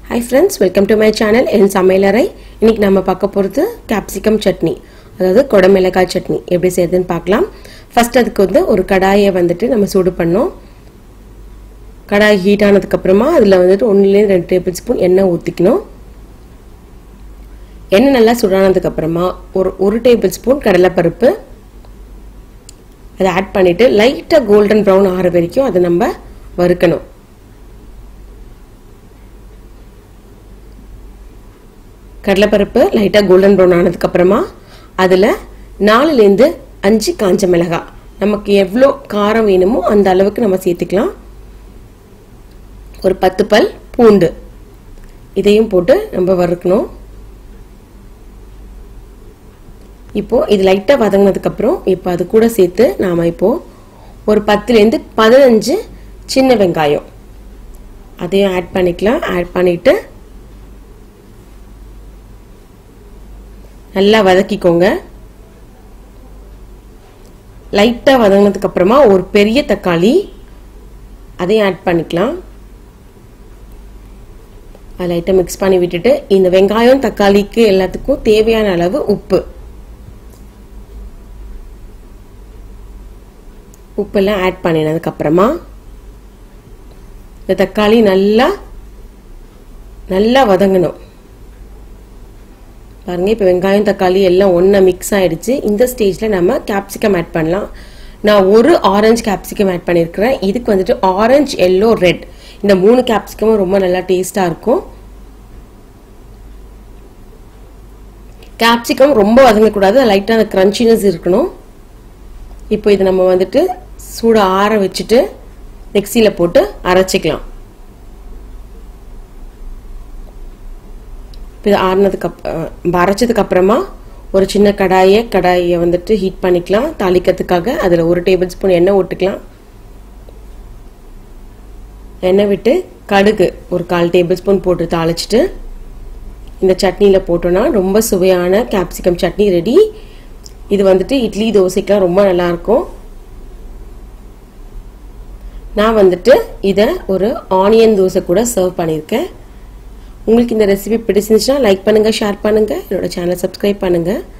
hi friends welcome to my channel என் சமையலறை இன்னைக்கு நம்ம பார்க்க போகிறது கேப்சிகம் சட்னி அதாவது குடமிளகாய் சட்னி எப்படி செய்யறதுன்னு பார்க்கலாம் ஃபர்ஸ்ட் அதுக்கு வந்து ஒரு கடாயை வந்துட்டு நம்ம சூடு பண்ணோம் கடாய் ஹீட் ஆனதுக்கப்புறமா அதில் வந்துட்டு ஒன்றுலேருந்து ரெண்டு டேபிள் ஸ்பூன் எண்ணெய் ஊற்றிக்கணும் எண்ணெய் நல்லா சுடானதுக்கப்புறமா ஒரு ஒரு டேபிள் ஸ்பூன் கடலைப்பருப்பு அதை ஆட் பண்ணிவிட்டு லைட்டாக கோல்டன் ப்ரௌன் ஆகிற வரைக்கும் அதை நம்ம வறுக்கணும் கடலைப்பருப்பு லைட்டாக கோல்டன் ப்ரௌன் ஆனதுக்கப்புறமா அதில் நாலுலேருந்து அஞ்சு காஞ்ச மிளகாய் நமக்கு எவ்வளோ காரம் வேணுமோ அந்த அளவுக்கு நம்ம சேர்த்துக்கலாம் ஒரு பத்து பல் பூண்டு இதையும் போட்டு நம்ம வறுக்கணும் இப்போ இது லைட்டாக வதங்கினதுக்கப்புறம் இப்போ அது கூட சேர்த்து நாம் இப்போ ஒரு பத்துலேருந்து பதினஞ்சு சின்ன வெங்காயம் அதையும் ஆட் பண்ணிக்கலாம் ஆட் பண்ணிவிட்டு நல்லா வதக்கிக்கோங்க லைட்டாக வதங்கினதுக்கு அப்புறமா ஒரு பெரிய தக்காளி அதையும் ஆட் பண்ணிக்கலாம் அதை லைட்டாக மிக்ஸ் பண்ணி விட்டுட்டு இந்த வெங்காயம் தக்காளிக்கு எல்லாத்துக்கும் தேவையான அளவு உப்பு உப்பெல்லாம் ஆட் பண்ணினதுக்கப்புறமா இந்த தக்காளி நல்லா நல்லா வதங்கணும் பாருங்க இப்போ வெங்காயம் தக்காளி எல்லாம் ஒன்றா மிக்ஸ் ஆயிடுச்சு இந்த ஸ்டேஜில் நம்ம கேப்சிகம் ஆட் பண்ணலாம் நான் ஒரு ஆரஞ்சு கேப்சிகம் ஆட் பண்ணியிருக்கிறேன் இதுக்கு வந்துட்டு ஆரஞ்சு எல்லோ ரெட் இந்த மூணு கேப்சிகமும் ரொம்ப நல்லா டேஸ்ட்டாக இருக்கும் கேப்சிகம் ரொம்ப வதங்கக்கூடாது லைட்டாக அந்த க்ரன்ச்சினஸ் இருக்கணும் இப்போ இது நம்ம வந்துட்டு சூட ஆற வச்சுட்டு மிக்சியில் போட்டு அரைச்சிக்கலாம் இது ஆறுனதுக்கு அப் அரைச்சதுக்கு அப்புறமா ஒரு சின்ன கடாயை கடாயை வந்துட்டு ஹீட் பண்ணிக்கலாம் தாளிக்கிறதுக்காக அதில் ஒரு டேபிள் ஸ்பூன் எண்ணெய் விட்டுக்கலாம் எண்ணெய் விட்டு கடுகு ஒரு கால் டேபிள் ஸ்பூன் போட்டு தாளிச்சிட்டு இந்த சட்னியில் போட்டோன்னா ரொம்ப சுவையான கேப்சிகம் சட்னி ரெடி இது வந்துட்டு இட்லி தோசைக்கெலாம் ரொம்ப நல்லாயிருக்கும் நான் வந்துட்டு இதை ஒரு ஆனியன் தோசை கூட சர்வ் பண்ணியிருக்கேன் உங்களுக்கு இந்த ரெசிபி பிடிச்சிருந்துச்சுன்னா லைக் பண்ணுங்கள் ஷேர் பண்ணுங்கள் என்னோட சேனலை சப்ஸ்கிரைப் பண்ணுங்கள்